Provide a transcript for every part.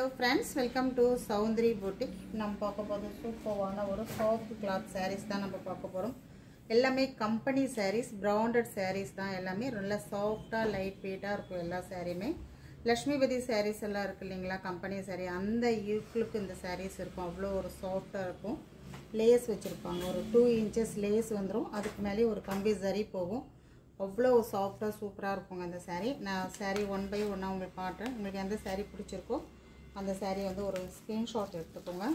hello friends welcome to Soundari boutique நம்ம பார்க்க போகிறது சூப்பரான ஒரு சாஃப்ட் கிளாத் சாரீஸ் தான் நம்ம பார்க்க போகிறோம் எல்லாமே கம்பெனி சாரீஸ் பிராண்டட் சாரீஸ் தான் எல்லாமே நல்லா சாஃப்டாக லைட் வெயிட்டாக இருக்கும் எல்லா சாரியுமே லக்ஷ்மிபதி சாரீஸ் எல்லாம் இருக்கு இல்லைங்களா கம்பெனி சாரீ அந்த யூக்களுக்கு இந்த சாரீஸ் இருக்கும் அவ்வளோ ஒரு சாஃப்டாக இருக்கும் லேஸ் வச்சுருப்பாங்க ஒரு டூ இன்ச்சஸ் லேஸ் வந்துடும் அதுக்கு மேலே ஒரு கம்பி சரி போகும் அவ்வளோ சாஃப்டாக சூப்பராக இருக்குங்க அந்த saree நான் saree ஒன் பை ஒன்னாக உங்களுக்கு காட்டுறேன் உங்களுக்கு எந்த saree பிடிச்சிருக்கோ அந்த saree வந்து ஒரு ஸ்க்ரீன்ஷாட் எடுத்துக்கோங்க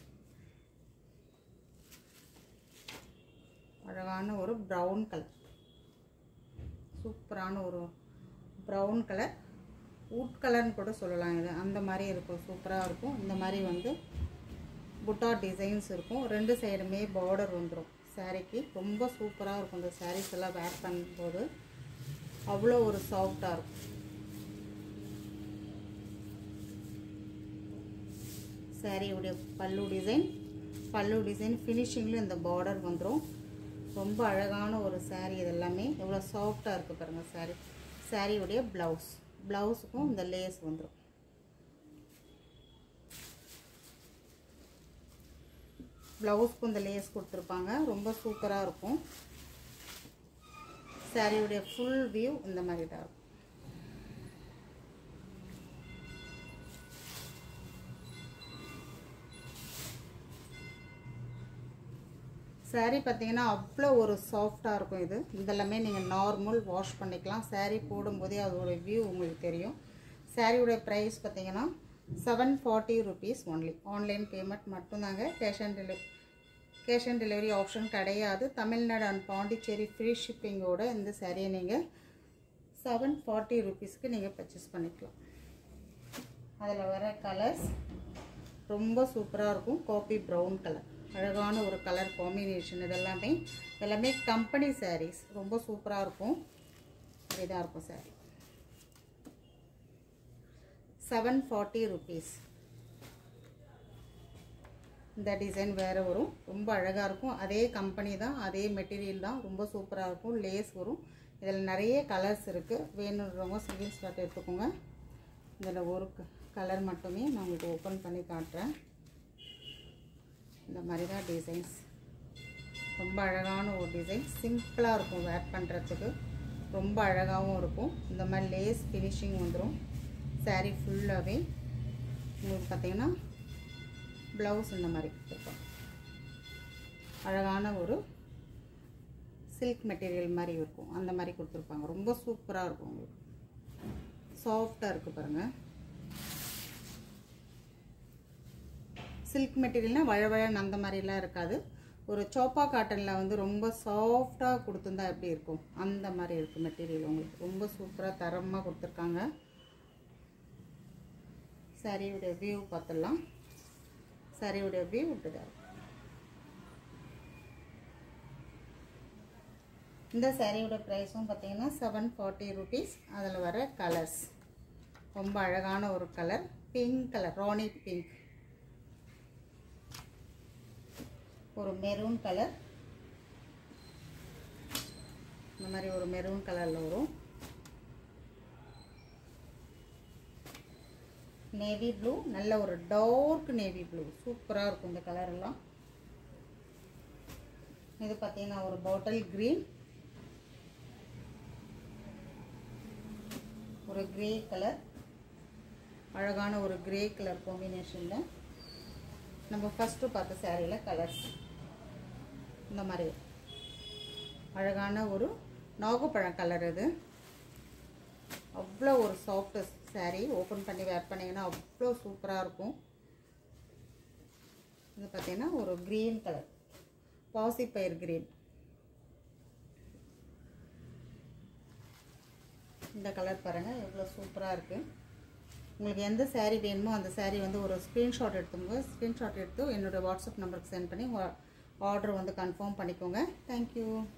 அழகான ஒரு ப்ரௌன் கலர் சூப்பரான ஒரு ப்ரௌன் கலர் உட் கலர்னு கூட சொல்லலாம் இது அந்த மாதிரி இருக்கும் சூப்பராக இருக்கும் இந்த மாதிரி வந்து புட்டா டிசைன்ஸ் இருக்கும் ரெண்டு சைடுமே பார்டர் வந்துடும் சாரீக்கு ரொம்ப சூப்பராக இருக்கும் இந்த சாரீஸ் எல்லாம் வேர் பண்ணும்போது அவ்வளோ ஒரு சாஃப்டாக இருக்கும் சாரியுடைய பல்லு டிசைன் பல்லு டிசைன் ஃபினிஷிங்கில் இந்த பார்டர் வந்துடும் ரொம்ப அழகான ஒரு சாரீ இது எல்லாமே எவ்வளோ சாஃப்டாக இருக்குது பாருங்கள் சாரீ சாரியுடைய ப்ளவுஸ் ப்ளவுஸுக்கும் இந்த லேஸ் வந்துடும் ப்ளவுஸ்க்கும் இந்த லேஸ் கொடுத்துருப்பாங்க ரொம்ப சூப்பராக இருக்கும் சாரியுடைய ஃபுல் வியூ இந்த மாதிரி தான் இருக்கும் சாரீ பார்த்தீங்கன்னா அவ்வளோ ஒரு சாஃப்டாக இருக்கும் இது இதெல்லாமே நீங்கள் நார்மல் வாஷ் பண்ணிக்கலாம் சாரீ போடும்போதே அதோட வியூ உங்களுக்கு தெரியும் சாரியோட ப்ரைஸ் பார்த்தீங்கன்னா seven forty rupees only online payment மட்டும்தாங்க cash on delivery cash on delivery option கிடையாது தமிழ்நாடு அண்ட் பாண்டிச்சேரி ஃப்ரீ ஷிப்பிங்கோட இந்த சாரியை நீங்கள் செவன் ஃபார்ட்டி ருபீஸ்க்கு நீங்கள் பர்ச்சேஸ் பண்ணிக்கலாம் அதில் வர கலர்ஸ் ரொம்ப சூப்பராக இருக்கும் காப்பி ப்ரௌன் கலர் அழகான ஒரு கலர் காம்பினேஷன் இதெல்லாமே எல்லாமே கம்பெனி சாரீஸ் ரொம்ப சூப்பராக இருக்கும் இதாக இருக்கும் சாரீ செவன் ஃபார்ட்டி ருபீஸ் இந்த டிசைன் வேறு வரும் ரொம்ப அழகாக இருக்கும் அதே கம்பெனி தான் அதே மெட்டீரியல் தான் ரொம்ப சூப்பராக இருக்கும் லேஸ் வரும் இதில் நிறைய கலர்ஸ் இருக்குது வேணுன்றவங்க சிங்கிள் ஸ்லாட் எடுத்துக்கோங்க இதில் ஒரு கலர் மட்டுமே நான் உங்களுக்கு ஓப்பன் பண்ணி காட்டுறேன் இந்த மாதிரி தான் டிசைன்ஸ் ரொம்ப அழகான ஒரு டிசைன் சிம்பிளாக இருக்கும் வேர் பண்ணுறதுக்கு ரொம்ப அழகாகவும் இருக்கும் இந்த மாதிரி லேஸ் ஃபினிஷிங் வந்துடும் சாரீ ஃபுல்லாகவே உங்களுக்கு பார்த்தீங்கன்னா ப்ளவுஸ் இந்த மாதிரி கொடுத்துருக்கோம் அழகான ஒரு சில்க் மெட்டீரியல் மாதிரி இருக்கும் அந்த மாதிரி கொடுத்துருப்பாங்க ரொம்ப சூப்பராக இருக்கும் உங்களுக்கு சாஃப்டாக இருக்குது பாருங்கள் சில்க் மெட்டீரியல்னால் வழவழன்னு அந்த மாதிரிலாம் இருக்காது ஒரு சோப்பா காட்டனில் வந்து ரொம்ப சாஃப்டாக கொடுத்துருந்தா எப்படி இருக்கும் அந்த மாதிரி இருக்குது மெட்டீரியல் உங்களுக்கு ரொம்ப சூப்பராக தரமாக கொடுத்துருக்காங்க சாரியுடைய வியூ பார்த்துடலாம் சாரியுடைய வியூ விட்டுதான் இந்த சாரியோட ப்ரைஸும் பார்த்தீங்கன்னா செவன் ஃபார்ட்டி ருபீஸ் அதில் வர கலர்ஸ் ரொம்ப அழகான ஒரு colour pink colour rani pink ஒரு மெரூன் கலர் இந்த மாதிரி ஒரு மெரூன் கலரில் வரும் நேவி ப்ளூ நல்ல ஒரு டார்க் நேவி ப்ளூ சூப்பராக இருக்கும் இந்த கலர் எல்லாம் இது பார்த்தீங்கன்னா ஒரு பாட்டில் க்ரீன் ஒரு கிரே கலர் அழகான ஒரு கிரே கலர் காம்பினேஷனில் நம்ம ஃபஸ்ட்டு பார்த்த சேரீயில் கலர்ஸ் இந்த மாதிரி அழகான ஒரு நாகப்பழம் கலர் இது அவ்வளோ ஒரு சாஃப்ட் சாரீ ஓப்பன் பண்ணி வேர் பண்ணிங்கன்னா அவ்வளோ சூப்பராக இருக்கும் இது பார்த்தீங்கன்னா ஒரு க்ரீன் கலர் பாசிப்பயிர் க்ரீன் இந்த கலர் பாருங்கள் எவ்வளோ சூப்பராக இருக்குது உங்களுக்கு எந்த சேரீ வேணுமோ அந்த சேரீ வந்து ஒரு ஸ்க்ரீன்ஷாட் எடுத்துங்க ஸ்க்ரீன்ஷாட் எடுத்து என்னோடய வாட்ஸ்அப் நம்பருக்கு சென்ட் பண்ணி ஆர்டர் வந்து கன்ஃபார்ம் பண்ணிக்கோங்க தேங்க்யூ